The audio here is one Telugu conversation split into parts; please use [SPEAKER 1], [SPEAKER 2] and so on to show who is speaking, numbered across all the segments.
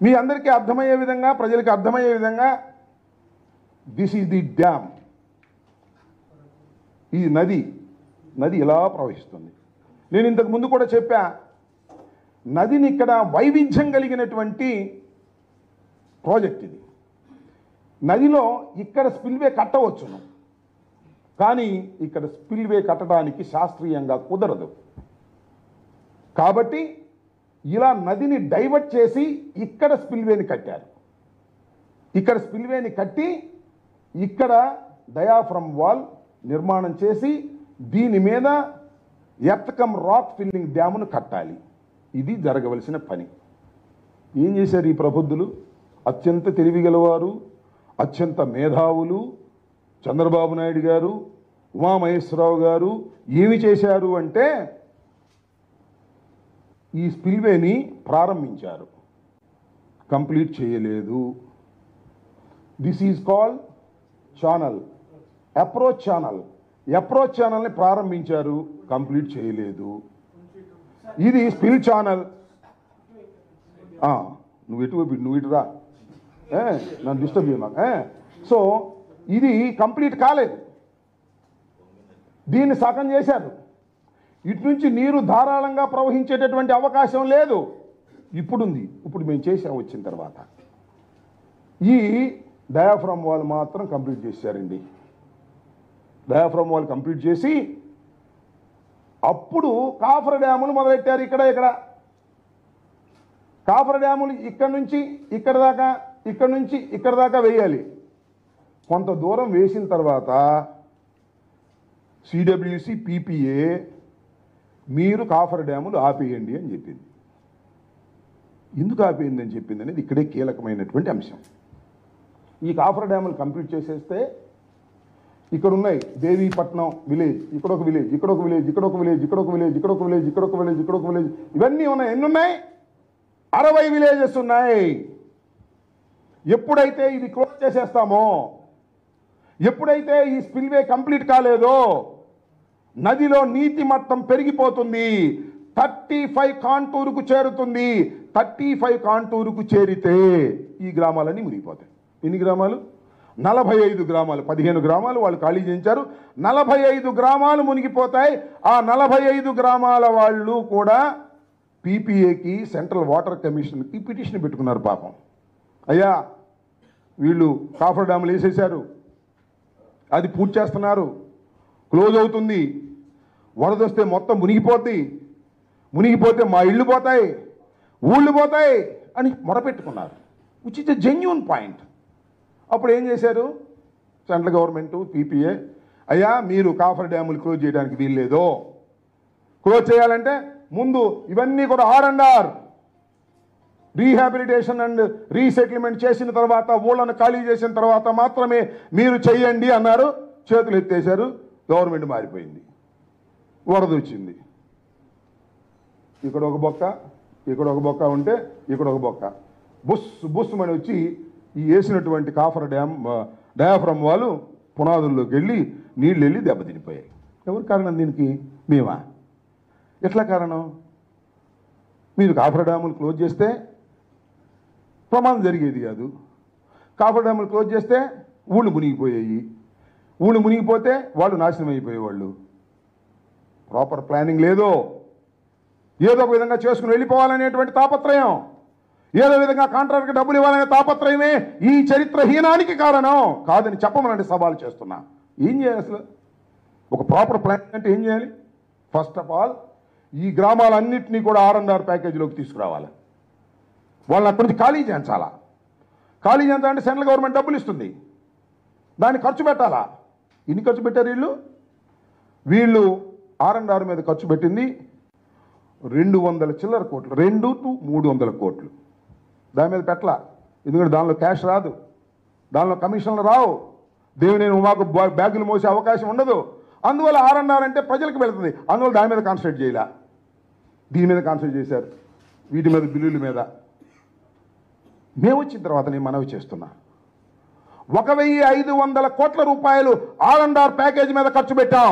[SPEAKER 1] మీ అందరికీ అర్థమయ్యే విధంగా ప్రజలకు అర్థమయ్యే విధంగా దిస్ ఈజ్ ది డ్యామ్ ఈ నది నది ఇలా ప్రవహిస్తుంది నేను ఇంతకు ముందు కూడా చెప్పా నదిని ఇక్కడ వైవిధ్యం కలిగినటువంటి ప్రాజెక్ట్ ఇది నదిలో ఇక్కడ స్పిల్వే కట్టవచ్చును కానీ ఇక్కడ స్పిల్వే కట్టడానికి శాస్త్రీయంగా కుదరదు కాబట్టి ఇలా నదిని డైవర్ట్ చేసి ఇక్కడ స్పిల్వేని కట్టారు ఇక్కడ స్పిల్వేని కట్టి ఇక్కడ డయాఫ్రమ్ వాల్ నిర్మాణం చేసి దీని మీద ఎత్తకం రాక్ ఫిల్లింగ్ డ్యామును కట్టాలి ఇది జరగవలసిన పని ఏం చేశారు ఈ ప్రబుద్ధులు అత్యంత తెలివిగలవారు అత్యంత మేధావులు చంద్రబాబు నాయుడు గారు ఉమామహేశ్వరరావు గారు ఏమి చేశారు అంటే ఈ స్పిల్వేని ప్రారంభించారు కంప్లీట్ చేయలేదు this is called channel approach channel approach ఛానల్ని ప్రారంభించారు కంప్లీట్ చేయలేదు ఇది స్పిల్ ఛానల్ ఆ, నువ్వు ఎటు వైపు నువ్వు ఇటు రా ఏ, నన్ను డిస్టర్బ్ చేయమాక సో ఇది కంప్లీట్ కాలేదు దీన్ని సగం చేశారు ఇటు నుంచి నీరు ధారాళంగా ప్రవహించేటటువంటి అవకాశం లేదు ఇప్పుడుంది ఇప్పుడు మేము చేసాం వచ్చిన తర్వాత ఈ డయాఫ్రమ్ వాల్ మాత్రం కంప్లీట్ చేశారండి డయాఫ్రమ్ వాల్ కంప్లీట్ చేసి అప్పుడు కాఫర్ డ్యాములు మొదలెట్టారు ఇక్కడ ఇక్కడ కాఫర్ డ్యాములు ఇక్కడ నుంచి ఇక్కడ దాకా ఇక్కడ నుంచి ఇక్కడ దాకా వేయాలి కొంత దూరం వేసిన తర్వాత సిడబ్ల్యూసి పీపీఏ మీరు కాఫర్ డ్యాములు ఆపేయండి అని చెప్పింది ఎందుకు ఆపేయిందని చెప్పింది అనేది ఇక్కడే కీలకమైనటువంటి అంశం ఈ కాఫర్ డ్యాములు కంప్లీట్ చేసేస్తే ఇక్కడ ఉన్నాయి దేవీపట్నం విలేజ్ ఇక్కడ ఒక విలేజ్ ఇక్కడ ఒక విలేజ్ ఇక్కడ ఒక విలేజ్ ఇక్కడ ఒక విలేజ్ ఇక్కడ ఒక విలేజ్ ఇక్కడ ఒక విలేజ్ ఇక్కడ ఒక విలేజ్ ఇవన్నీ ఉన్నాయి ఎన్ని ఉన్నాయి అరవై విలేజెస్ ఉన్నాయి ఎప్పుడైతే ఇది క్లోజ్ చేసేస్తామో ఎప్పుడైతే ఈ స్పిల్వే కంప్లీట్ కాలేదో నదిలో నీటి మట్టం పెరిగిపోతుంది థర్టీ ఫైవ్ కాంటూరుకు చేరుతుంది థర్టీ ఫైవ్ కాంటూరుకు చేరితే ఈ గ్రామాలన్నీ మునిగిపోతాయి ఎన్ని గ్రామాలు నలభై ఐదు గ్రామాలు పదిహేను గ్రామాలు వాళ్ళు ఖాళీ చేయించారు నలభై ఐదు గ్రామాలు మునిగిపోతాయి ఆ నలభై ఐదు గ్రామాల వాళ్ళు కూడా పీపీఏకి సెంట్రల్ వాటర్ కమిషన్కి పిటిషన్ పెట్టుకున్నారు పాపం అయ్యా వీళ్ళు కాఫర్ డ్యాములు వేసేశారు అది పూర్తి చేస్తున్నారు క్లోజ్ అవుతుంది వరద వస్తే మొత్తం మునిగిపోద్ది మునిగిపోతే మా ఇళ్ళు పోతాయి ఊళ్ళు పోతాయి అని మొరపెట్టుకున్నారు which is a genuine point అప్పుడు ఏం చేశారు సెంట్రల్ గవర్నమెంట్ పీపీఏ అయ్యా మీరు కాఫర్ డ్యాములు క్లోజ్ చేయడానికి వీల్లేదు క్లోజ్ చేయాలంటే ముందు ఇవన్నీ కూడా R and R rehabilitation and resettlement చేసిన తర్వాత ఊళ్ళను ఖాళీ చేసిన తర్వాత మాత్రమే మీరు చెయ్యండి అన్నారు చేతులు ఎత్తేశారు గవర్నమెంట్ మారిపోయింది వరద వచ్చింది ఇక్కడ ఒక బొక్క ఇక్కడ ఒక బొక్క ఉంటే ఇక్కడ ఒక బొక్క బుస్ బుస్ అని వచ్చి ఈ వేసినటువంటి కాఫర్ డ్యామ్ ఆ, డయాఫ్రమ్ వాళ్ళు పునాదుల్లోకి వెళ్ళి నీళ్ళు వెళ్ళి దెబ్బతినిపోయాయి ఎవరు కారణం దీనికి మేమా ఎట్లా కారణం మీరు కాఫర్ డ్యాములు క్లోజ్ చేస్తే ప్రమాదం జరిగేది కాదు కాఫర్ డ్యాములు క్లోజ్ చేస్తే ఊళ్ళు మునిగిపోయాయి ఊళ్ళు మునిగిపోతే వాళ్ళు నాశనం అయిపోయేవాళ్ళు ప్రాపర్ ప్లానింగ్ లేదు ఏదో ఒక విధంగా చేసుకుని వెళ్ళిపోవాలనేటువంటి తాపత్రయం ఏదో విధంగా కాంట్రాక్ట్కి డబ్బులు ఇవ్వాలనే తాపత్రయమే ఈ చరిత్రహీనానికి కారణం కాదని చెప్పమనండి సవాల్ చేస్తున్నా ఏం చేయాలి అసలు ఒక ప్రాపర్ ప్లాన్ అంటే ఏం చేయాలి ఫస్ట్ ఆఫ్ ఆల్ ఈ గ్రామాలన్నింటినీ కూడా ఆర్ అండ్ ఆర్ ప్యాకేజీలోకి తీసుకురావాలి వాళ్ళని అక్కడి నుంచి ఖాళీ చేయించాలా ఖాళీ చేయించాలంటే సెంట్రల్ గవర్నమెంట్ డబ్బులు ఇస్తుంది దాన్ని ఖర్చు పెట్టాలా ఎన్ని ఖర్చు పెట్టారు వీళ్ళు వీళ్ళు ఆర్ అండ్ ఆర్ మీద ఖర్చు పెట్టింది రెండు వందల చిల్లర కోట్లు రెండు టు మూడు వందల కోట్లు దాని మీద పెట్టలా ఎందుకంటే దానిలో క్యాష్ రాదు దానిలో కమిషన్లు రావు దేవుని మాకు బ్యా- బ్యాగులు మోసే అవకాశం ఉండదు అందువల్ల ఆర్ అండ్ ఆర్ అంటే ప్రజలకు వెళుతుంది అందువల్ల దాని మీద కాన్సన్ట్రేట్ చేయలే దీని మీద కాన్సన్ట్రేట్ చేశారు వీటి మీద బిల్లుల మీద మేము వచ్చిన తర్వాత నేను మనవి చేస్తున్నా ఒక వెయ్యి ఐదు వందల కోట్ల రూపాయలు ఆర్ అండ్ ఆర్ ప్యాకేజ్ మీద ఖర్చు పెట్టాం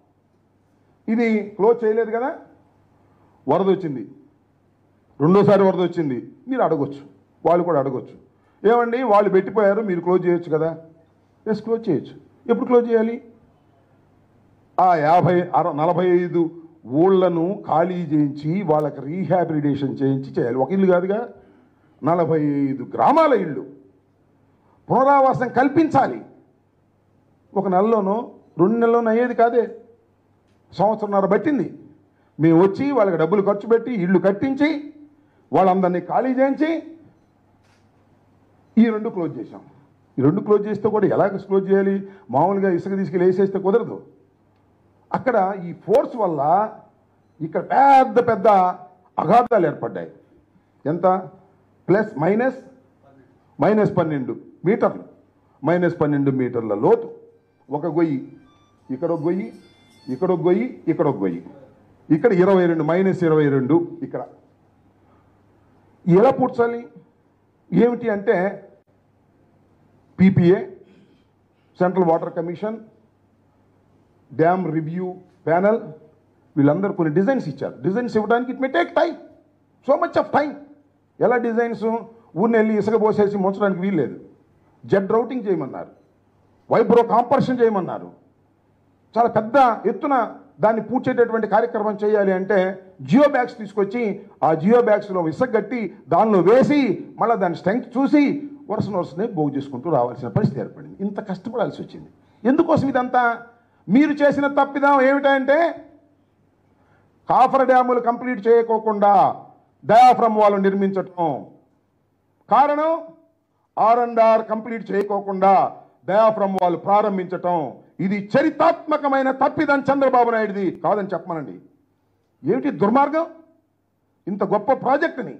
[SPEAKER 1] ఇది క్లోజ్ చేయలేదు కదా వరద వచ్చింది రెండోసారి వరద వచ్చింది మీరు అడగొచ్చు వాళ్ళు కూడా అడగొచ్చు ఏమండి వాళ్ళు పెట్టిపోయారు మీరు క్లోజ్ చేయొచ్చు కదా ఎస్ క్లోజ్ చేయొచ్చు ఎప్పుడు క్లోజ్ చేయాలి ఆ యాభై అర నలభై ఐదు ఊళ్ళను ఖాళీ చేయించి వాళ్ళకి రీహాబిలిటేషన్ చేయించి చేయాలి ఒక ఇల్లు కాదుగా నలభై ఐదు గ్రామాల ఇళ్ళు పునరావాసం కల్పించాలి ఒక నెలలోనో రెండు నెలలోనో అయ్యేది కాదే సంవత్సరంన్నర పట్టింది మేము వచ్చి వాళ్ళకి డబ్బులు ఖర్చు పెట్టి ఇళ్ళు కట్టించి వాళ్ళందరినీ ఖాళీ చేయించి ఈ రెండు క్లోజ్ చేశాం ఈ రెండు క్లోజ్ చేస్తే కూడా ఎలా క్లోజ్ చేయాలి మామూలుగా ఇసుక తీసుకెళ్ళి వేసేస్తే కుదరదు అక్కడ ఈ ఫోర్స్ వల్ల ఇక్కడ పెద్ద పెద్ద అగాధాలు ఏర్పడ్డాయి ఎంత ప్లస్ మైనస్ మైనస్ పన్నెండు మీటర్లు మైనస్ పన్నెండు మీటర్ల లోతు ఒక గొయ్యి ఇక్కడ ఒక గొయ్యి ఇక్కడ ఒక గొయ్యి ఇక్కడ ఒక గొయ్యి ఇక్కడ ఇరవై రెండు మైనస్ ఇరవై రెండు ఇక్కడ ఎలా పూడ్చాలి ఏమిటి అంటే PPA central water commission dam review panel వీళ్ళందరూ కొన్ని డిజైన్స్ ఇచ్చారు డిజైన్స్ ఇవ్వడానికి it may take time so much of time ఎలా డిజైన్స్ ఊరిని వెళ్ళి ఇసుక పోసేసి ముంచడానికి వీల్లేదు జెడ్ రౌటింగ్ చేయమన్నారు వైబ్రో కాంపర్షన్ చేయమన్నారు చాలా పెద్ద ఎత్తున దాన్ని పూడ్చేటటువంటి కార్యక్రమం చేయాలి అంటే జియో బ్యాగ్స్ తీసుకొచ్చి ఆ జియో బ్యాగ్స్లో ఇసుక కట్టి దానిలో వేసి మళ్ళీ దాని స్ట్రెంగ్త్ చూసి వరుస వరుసనే పోగు చేసుకుంటూ రావాల్సిన పరిస్థితి ఏర్పడింది ఇంత కష్టపడాల్సి వచ్చింది ఎందుకోసం ఇదంతా మీరు చేసిన తప్పిదం ఏమిటంటే కాఫర్ డ్యాములు కంప్లీట్ చేయకోకుండా డయాఫ్రమ్ వాళ్ళు నిర్మించటం కారణం ఆర్ అండ్ ఆర్ కంప్లీట్ చేయకోకుండా డయాఫ్రమ్ వాళ్ళు ప్రారంభించటం ఇది చరితాత్మకమైన తప్పిదం చంద్రబాబు నాయుడిది కాదని చెప్పమనండి ఏమిటి దుర్మార్గం ఇంత గొప్ప ప్రాజెక్టుని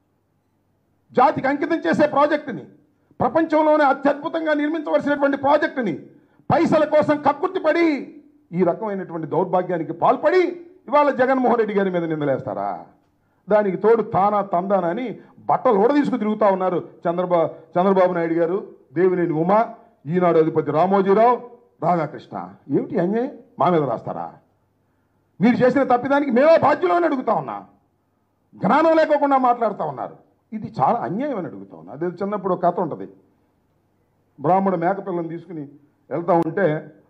[SPEAKER 1] జాతికి అంకితం చేసే ప్రాజెక్టుని ప్రపంచంలోనే అత్యద్భుతంగా నిర్మించవలసినటువంటి ప్రాజెక్టుని పైసల కోసం కక్కుర్తిపడి ఈ రకమైనటువంటి దౌర్భాగ్యానికి పాల్పడి ఇవాళ జగన్మోహన్ రెడ్డి గారి మీద నిందలేస్తారా దానికి తోడు తానా తందానా అని బట్టలు కూడా తీసుకు తిరుగుతా ఉన్నారు చంద్రబాబు చంద్రబాబు నాయుడు గారు దేవినేని ఉమా ఈనాడు అధిపతి రామోజీరావు రాధాకృష్ణ ఏమిటి అన్యాయం మా మీద రాస్తారా మీరు చేసిన తప్పిదానికి మేమే బాధ్యులు అని అడుగుతా ఉన్నా జ్ఞానం లేకోకుండా మాట్లాడుతూ ఉన్నారు ఇది చాలా అన్యాయం అని అడుగుతా ఉన్నా అదే చిన్నప్పుడు ఒక కథ ఉంటుంది బ్రాహ్మణ మేకపిల్లని తీసుకుని వెళ్తా ఉంటే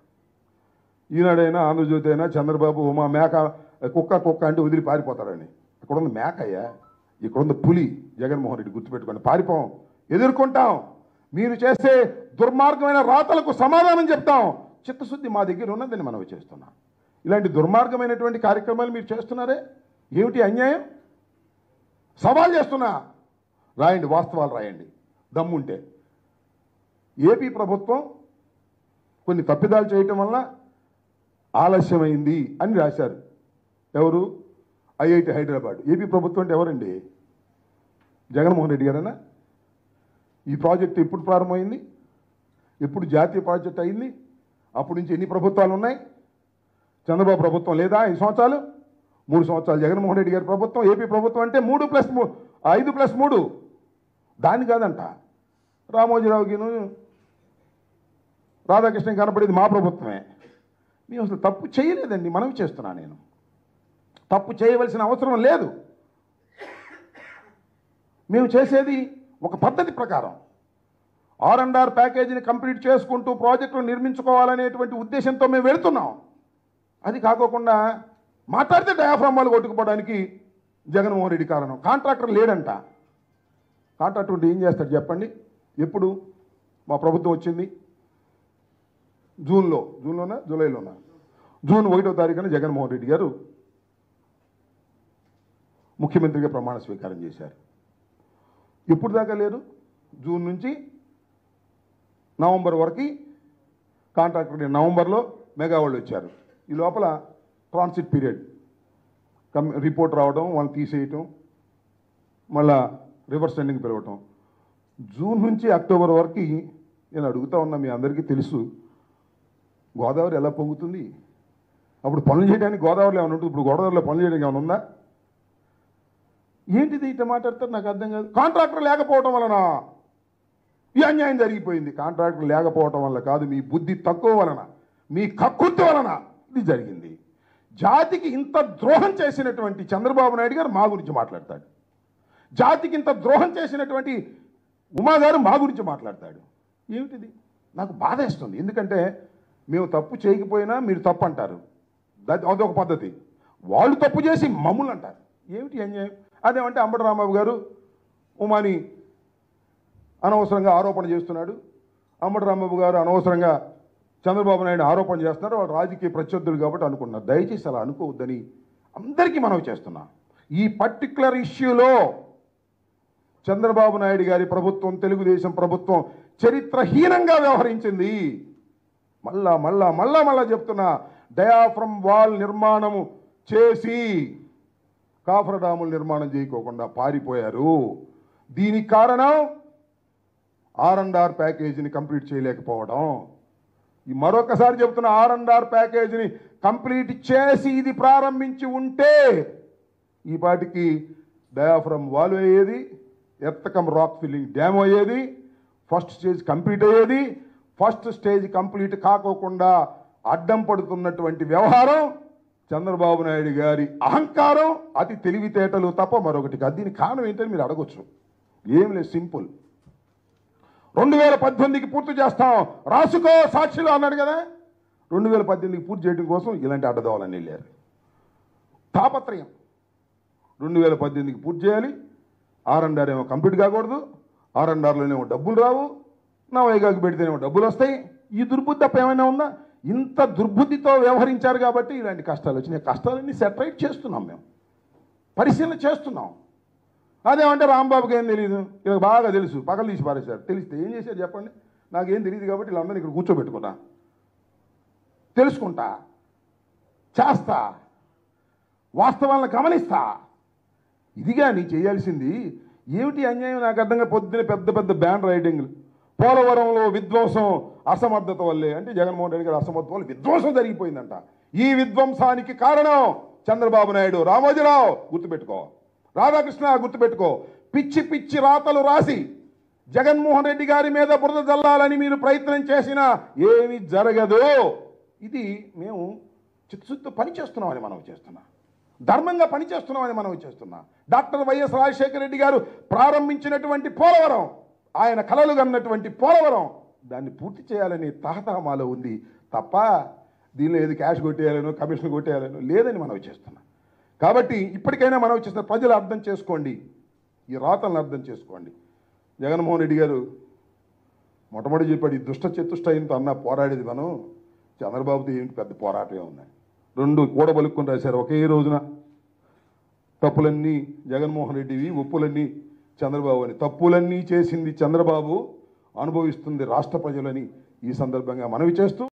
[SPEAKER 1] ఈనాడైనా ఆంధ్రజ్యోతి అయినా చంద్రబాబు ఉమా మేక కుక్క కుక్క అంటే వదిలి పారిపోతారని ఇక్కడ ఉంది మేక అయ్యా ఇక్కడ ఉంది పులి జగన్మోహన్ రెడ్డి గుర్తుపెట్టుకోండి పారిపోం ఎదుర్కొంటాం మీరు చేసే దుర్మార్గమైన రాతలకు సమాధానం చెప్తాం చిత్తశుద్ధి మా దగ్గర ఉన్నదని మనం చేస్తున్నాం ఇలాంటి దుర్మార్గమైనటువంటి కార్యక్రమాలు మీరు చేస్తున్నారే ఏమిటి అన్యాయం సవాల్ చేస్తున్నా రాయండి వాస్తవాలు రాయండి దమ్ముంటే ఏపీ ప్రభుత్వం కొన్ని తప్పిదాలు చేయటం వల్ల ఆలస్యమైంది అని రాశారు ఎవరు ఐఐటి హైదరాబాద్ ఏపీ ప్రభుత్వం అంటే ఎవరండి జగన్మోహన్ రెడ్డి గారేనా ఈ ప్రాజెక్ట్ ఎప్పుడు ప్రారంభమైంది ఎప్పుడు జాతీయ ప్రాజెక్ట్ అయింది అప్పటి నుంచి ఎన్ని ప్రభుత్వాలు ఉన్నాయి చంద్రబాబు ప్రభుత్వం లేదా ఐదు సంవత్సరాలు మూడు సంవత్సరాలు జగన్మోహన్ రెడ్డి గారి ప్రభుత్వం ఏపీ ప్రభుత్వం అంటే మూడు ప్లస్ మూ ఐదు ప్లస్ మూడు దాని కాదంట రామోజీరావుకిను రాధాకృష్ణ కనపడేది మా ప్రభుత్వమే మేము అసలు తప్పు చేయలేదండి మనవి చేస్తున్నా నేను తప్పు చేయవలసిన అవసరం లేదు మేము చేసేది ఒక పద్ధతి ప్రకారం ఆర్ అండ్ ఆర్ ప్యాకేజీని కంప్లీట్ చేసుకుంటూ ప్రాజెక్టులు నిర్మించుకోవాలనేటువంటి ఉద్దేశంతో మేము వెళుతున్నాం అది కాకోకుండా మాట్లాడితే డయాఫ్రామ్ వాళ్ళు కొట్టుకుపోవడానికి జగన్మోహన్ రెడ్డి కారణం కాంట్రాక్టర్ లేడంట కాంట్రాక్టర్ ఉంటే ఏం చేస్తాడు చెప్పండి ఎప్పుడు మా ప్రభుత్వం వచ్చింది జూన్లో జూన్లోనా జూలైలోనా జూన్ ఒకటో తారీఖున జగన్మోహన్ రెడ్డి గారు ముఖ్యమంత్రిగా ప్రమాణ స్వీకారం చేశారు ఎప్పుడు దాకా లేరు జూన్ నుంచి నవంబర్ వరకు కాంట్రాక్టర్ నవంబర్లో మెగా వాళ్ళు వచ్చారు ఈ లోపల ట్రాన్సిట్ పీరియడ్ కమ్ రిపోర్ట్ రావడం వాళ్ళని తీసేయటం మళ్ళా రివర్స్ ఎండింగ్ పిలవటం జూన్ నుంచి అక్టోబర్ వరకు నేను అడుగుతా ఉన్నా మీ అందరికీ తెలుసు గోదావరి ఎలా పొంగుతుంది అప్పుడు పనులు చేయడానికి గోదావరిలో ఏమైనా ఉంటుంది ఇప్పుడు గోదావరిలో పనులు చేయడానికి ఏమైనా ఉందా ఏంటిది ఇట్లా మాట్లాడతారు నాకు అర్థం కాదు కాంట్రాక్టర్ లేకపోవటం వలన ఈ అన్యాయం జరిగిపోయింది కాంట్రాక్టర్ లేకపోవటం వల్ల కాదు మీ బుద్ధి తక్కువ వలన మీ కక్కుర్తి వలన ఇది జరిగింది జాతికి ఇంత ద్రోహం చేసినటువంటి చంద్రబాబు నాయుడు గారు మా గురించి మాట్లాడతాడు జాతికి ఇంత ద్రోహం చేసినటువంటి ఉమా గారు మా గురించి మాట్లాడతాడు ఏమిటిది నాకు బాధ వేస్తుంది ఎందుకంటే మేము తప్పు చేయకపోయినా మీరు తప్పు అంటారు దట్ అదొక పద్ధతి వాళ్ళు తప్పు చేసి మమ్మల్ని అంటారు ఏమిటి అన్యాయం అదేమంటే అంబటి రాంబాబు గారు ఉమాని అనవసరంగా ఆరోపణ చేస్తున్నాడు అంబటి రాంబాబు గారు అనవసరంగా చంద్రబాబు నాయుడు ఆరోపణ చేస్తున్నారు వాళ్ళు రాజకీయ ప్రత్యర్థులు కాబట్టి అనుకున్నారు దయచేసి అలా అనుకోవద్దని అందరికీ మనవి చేస్తున్నా ఈ పర్టికులర్ ఇష్యూలో చంద్రబాబు నాయుడు గారి ప్రభుత్వం తెలుగుదేశం ప్రభుత్వం చరిత్రహీనంగా వ్యవహరించింది మళ్ళా మళ్ళా మళ్ళా మళ్ళా చెప్తున్నా డయాఫ్రమ్ వాల్ నిర్మాణము చేసి కాఫర్ డాముల నిర్మాణం చేయకోకుండా పారిపోయారు దీనికి కారణం ఆర్ అండ్ ఆర్ ప్యాకేజీని కంప్లీట్ చేయలేకపోవడం ఈ మరొకసారి చెప్తున్న ఆర్ అండ్ ఆర్ ప్యాకేజీని కంప్లీట్ చేసి ఇది ప్రారంభించి ఉంటే ఈ పాటికి డయాఫ్రమ్ వాల్ అయ్యేది ఎత్తకం రాక్ ఫిల్లింగ్ డ్యామ్ అయ్యేది ఫస్ట్ స్టేజ్ కంప్లీట్ అయ్యేది ఫస్ట్ స్టేజ్ కంప్లీట్ కాకోకుండా అడ్డం పడుతున్నటువంటి వ్యవహారం చంద్రబాబు నాయుడు గారి అహంకారం అతి తెలివితేటలు తప్ప మరొకటి కాదు దీనికి కారణం ఏంటని మీరు అడగొచ్చు ఏం లేదు సింపుల్ రెండు వేల పద్దెనిమిదికి పూర్తి చేస్తాం రాసుకో సాక్షులు అన్నాడు కదా రెండు వేల పద్దెనిమిదికి పూర్తి చేయడం కోసం ఇలాంటి అడ్డదోవాలని వెళ్ళారు తాపత్రయం రెండు వేల పద్దెనిమిదికి పూర్తి చేయాలి ఆర్ అండ్ ఆర్ ఏమో కంప్లీట్ కాకూడదు ఆర్ అండ్ ఆర్లోనేమో డబ్బులు రావు నా వైగాకి పెడితేనేమో డబ్బులు వస్తాయి ఈ దుర్బుద్ధి తప్ప ఏమైనా ఉందా ఇంత దుర్బుద్ధితో వ్యవహరించారు కాబట్టి ఇలాంటి కష్టాలు వచ్చినాయి కష్టాలన్నీ సెపరేట్ చేస్తున్నాం మేము పరిశీలన చేస్తున్నాం అదేమంటే రాంబాబుకి ఏం తెలియదు ఇలా బాగా తెలుసు పగలు తీసి పారేశారు తెలిస్తే ఏం చేశారు చెప్పండి నాకేం తెలియదు కాబట్టి వీళ్ళందరినీ ఇక్కడ కూర్చోబెట్టుకున్నా తెలుసుకుంటా చేస్తా వాస్తవాలను గమనిస్తా ఇదిగా నీ చేయాల్సింది ఏమిటి అన్యాయం నాకు అర్థంగా పొద్దున పెద్ద పెద్ద బ్యాన్ రైటింగ్లు పోలవరంలో విధ్వంసం అసమర్థత వల్లే అంటే జగన్మోహన్ రెడ్డి గారి అసమర్థత వల్ల విధ్వంసం జరిగిపోయిందంట ఈ విధ్వంసానికి కారణం చంద్రబాబు నాయుడు రామోజీరావు గుర్తుపెట్టుకో రాధాకృష్ణ గుర్తుపెట్టుకో పిచ్చి పిచ్చి రాతలు రాసి జగన్మోహన్ రెడ్డి గారి మీద బురద జల్లాలని మీరు ప్రయత్నం చేసినా ఏమి జరగదు ఇది మేము చిత్తశుద్ధి పని చేస్తున్నామని మనం చేస్తున్నాం ధర్మంగా పనిచేస్తున్నామని మనం చేస్తున్నాం డాక్టర్ వైఎస్ రాజశేఖర రెడ్డి గారు ప్రారంభించినటువంటి పోలవరం ఆయన కలలు కన్నటువంటి పోలవరం దాన్ని పూర్తి చేయాలని తహతహమాలో ఉంది తప్ప దీనిలో ఏది క్యాష్ కొట్టేయాలనో కమిషన్ కొట్టేయాలనో లేదని మనం చేస్తున్నాం కాబట్టి ఇప్పటికైనా మనం చేస్తున్న ప్రజలు అర్థం చేసుకోండి ఈ రాతలను అర్థం చేసుకోండి జగన్మోహన్ రెడ్డి గారు మొట్టమొదటి చెప్పాడు ఈ దుష్ట చతుష్టయంతో అన్న పోరాడేది మనం చంద్రబాబుతో ఏంటి పెద్ద పోరాటమే ఉన్నాయి రెండు కూడబలుక్కుని రాశారు ఒకే రోజున తప్పులన్నీ జగన్మోహన్ రెడ్డివి ఒప్పులన్నీ చంద్రబాబు అని తప్పులన్నీ చేసింది చంద్రబాబు అనుభవిస్తుంది రాష్ట్ర ప్రజలని ఈ సందర్భంగా మనవి చేస్తూ